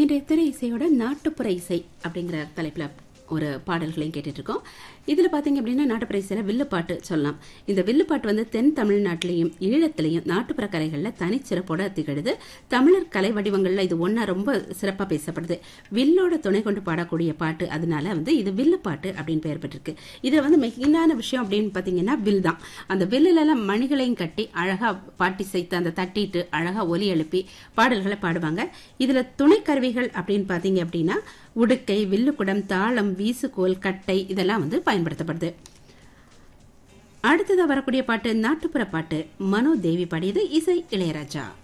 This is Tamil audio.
இன்றைய திரை இசையோட நாட்டுப்புற இசை அப்படிங்கிற தலைப்புல ஒரு பாடல்களையும் கேட்டுட்டு இருக்கோம் இதுல பாத்தீங்க அப்படின்னா நாட்டுப்புற இசையில வில்லுப்பாட்டு சொல்லலாம் இந்த வில்லுப்பாட்டு வந்து தென் தமிழ்நாட்டிலையும் ஈழத்திலையும் நாட்டுப்புற கலைகள்ல தனிச்சிறப்போட திகழுது தமிழர் கலை வடிவங்கள்ல இது ஒன்னா ரொம்ப சிறப்பா பேசப்படுது வில்லோட துணை கொண்டு பாடக்கூடிய பாட்டு அதனால வந்து இது வில்லுப்பாட்டு அப்படின்னு பெயர் பெற்றிருக்கு இதுல வந்து மெயினான விஷயம் அப்படின்னு பாத்தீங்கன்னா வில் தான் அந்த வில்லுல எல்லாம் மணிகளையும் கட்டி அழகா பாட்டி செய்து அந்த தட்டிட்டு அழகா ஒலி எழுப்பி பாடல்களை பாடுவாங்க இதுல துணை கருவிகள் அப்படின்னு பாத்தீங்க அப்படின்னா உடுக்கை வில்லுக்குடம் தாளம் வீசுகோல் கட்டை இதெல்லாம் வந்து பயன்படுத்தப்படுது அடுத்ததா வரக்கூடிய பாட்டு நாட்டுப்புற பாட்டு மனோ தேவி பாடியது இசை இளையராஜா